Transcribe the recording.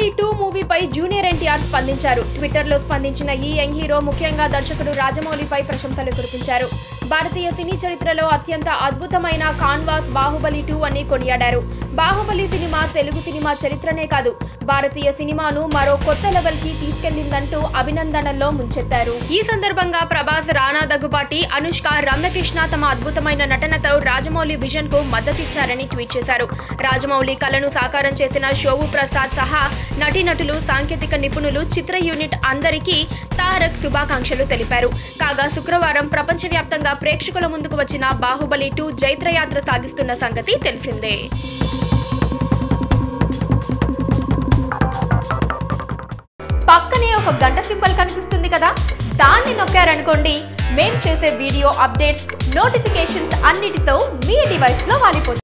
Baahubali two మూవీపై junior NTR స్పందించారు ట్విట్టర్లో స్పందించిన ఈ యంగ్ హీరో ముఖ్యంగా దర్శకుడు రాజమౌళిపై ప్రశంసలు కురిపించారు భారతీయ సినీ చరిత్రలో అత్యంత అద్భుతమైన కాన్వాస్ బాహుబలి టూ అని కొనియాడారు బాహుబలి సినిమా తెలుగు సినిమా చరిత్రనే కాదు భారతీయ సినిమాను మరో కొత్త లెవెల్ కి తీసుకెళ్లిందంటూ అభినందనల్లో ముంచెత్తారు ఈ సందర్భంగా ప్రభాస్ రానా దగ్గుబాటి అనుష్క రమ్యకృష్ణ తమ అద్భుతమైన నటనతో రాజమౌళి విజన్ కు మద్దతిచ్చారని ట్వీట్ చేశారు రాజమౌళి కళను సాకారం చేసిన షోవు ప్రసాద్ సహా నటీనటులు సాంకేతిక నిపుణులు చిత్ర యూనిట్ అందరికీ తారక్ శుభాకాంక్షలు తెలిపారు కాగా శుక్రవారం ప్రపంచవ్యాప్తంగా ప్రేక్షకుల ముందుకు వచ్చిన బాహుబలి టూ జైత్రయాత్ర సాగిస్తున్న సంగతి తెలిసిందే పక్కనే ఒక గంట సింబల్ కనిపిస్తుంది కదా దాన్ని నొక్కారనుకోండి మేం చేసే వీడియో అప్డేట్స్ నోటిఫికేషన్స్ అన్నిటితో మీ డివైస్లో వాలిపోతుంది